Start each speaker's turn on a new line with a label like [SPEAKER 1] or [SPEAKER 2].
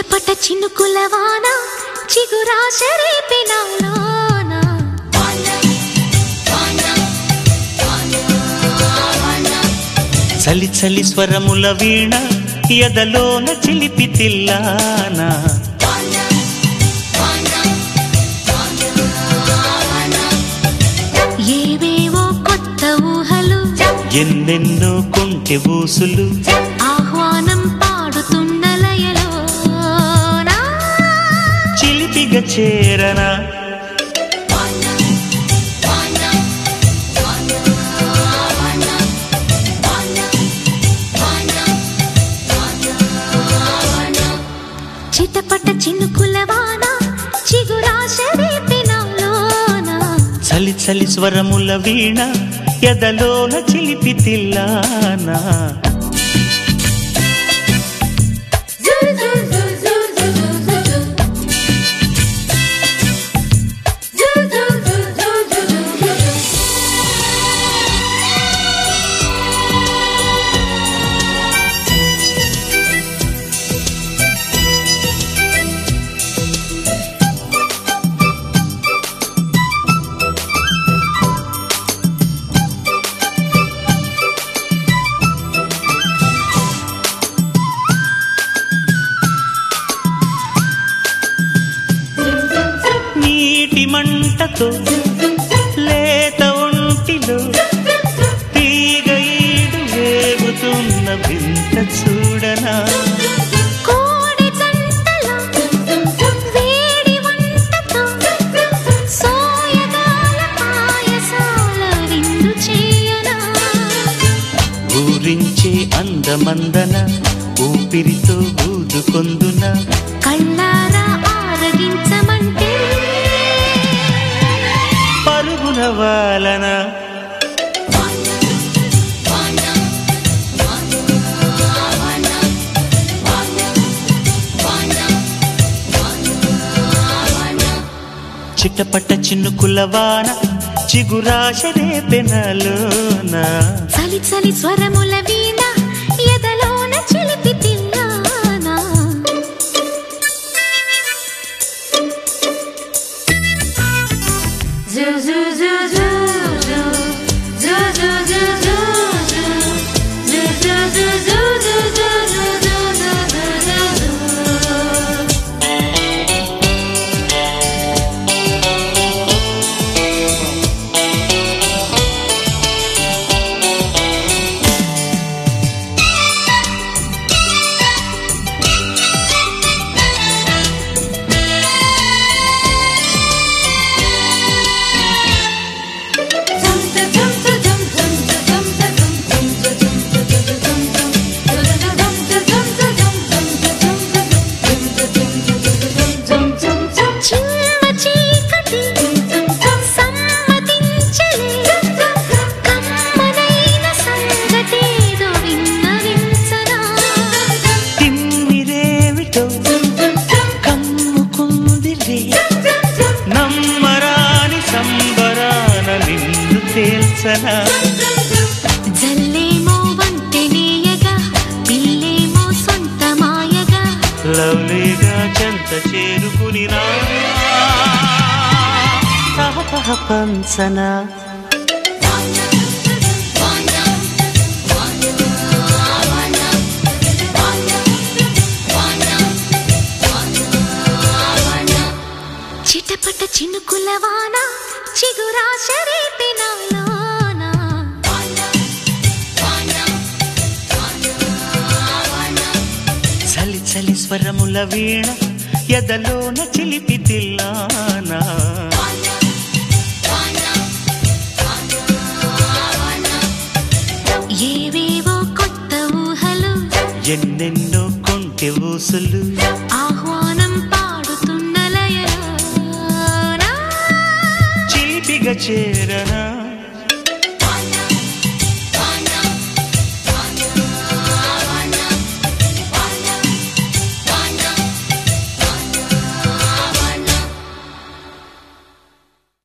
[SPEAKER 1] చిటపట చినుకుల వాన చిగురాశ రేపినాలోన
[SPEAKER 2] చలి చలి స్వరముల వీణ ఎదలోన చిలిపి తిల్లానా
[SPEAKER 1] ఏవేవో కొత్త ఊహలు
[SPEAKER 2] ఎన్నెన్నో కొంటె ఊసులు
[SPEAKER 1] ఆహ్వానం పాడుతున్న లయలోన
[SPEAKER 2] చిలిపిగా చేరనా
[SPEAKER 1] చిటపట చినుకుల వాన చిగురాశ రేపినాలోన
[SPEAKER 2] చలి చలి స్వరముల వీణ ఎదలోన చిలిపి తిల్లానా నీటి మంటతో లేత ఒంటిలో తీగ ఈడు వేగుతున్న వింత చూడనా
[SPEAKER 1] కోడి జంటలో వేడి వంటతో సోయగాల పాయసాల విందు చేయనా
[SPEAKER 2] ఊరించే అందమందన ఊపిరితో ఊదుకొందున
[SPEAKER 1] కళ్ళారా ఆరగించమంటే
[SPEAKER 2] పరుగున వాలన చిట్టపట్ట చిన్నుకుల వాన చిగురాశ రేపెనలోన
[SPEAKER 1] చలి చలి స్వరముల వీణ ఎదలోన చిలిపి తిల్లానా చిన్న చీకటి సమ్మతించలే కమ్మనైన సంగతేదో విన్నవించనా
[SPEAKER 2] తిమ్మిరేమిటో కమ్ముకుందిలే నమ్మరాని సంబరాన నిన్ను తేల్చనా
[SPEAKER 1] జల్లేమో వంటెనేయగా పిల్లేమో సొంత మాయగా
[SPEAKER 2] లవ్లీగా చెంత చేరుకుని రా తహతహ పంచనా
[SPEAKER 1] చిటపట చినుకుల వాన చిగురాశ రేపినాలోన
[SPEAKER 2] చలి చలి స్వరముల వీణ ఎదలోన చిలిపి తిల్లానా
[SPEAKER 1] ఏవేవో కొత్త ఊహలు
[SPEAKER 2] ఎన్నెన్నో కొంటె ఊసులు
[SPEAKER 1] ఆహ్వానం పాడుతున్న లయలోన
[SPEAKER 2] చిలిపిగా చేరనా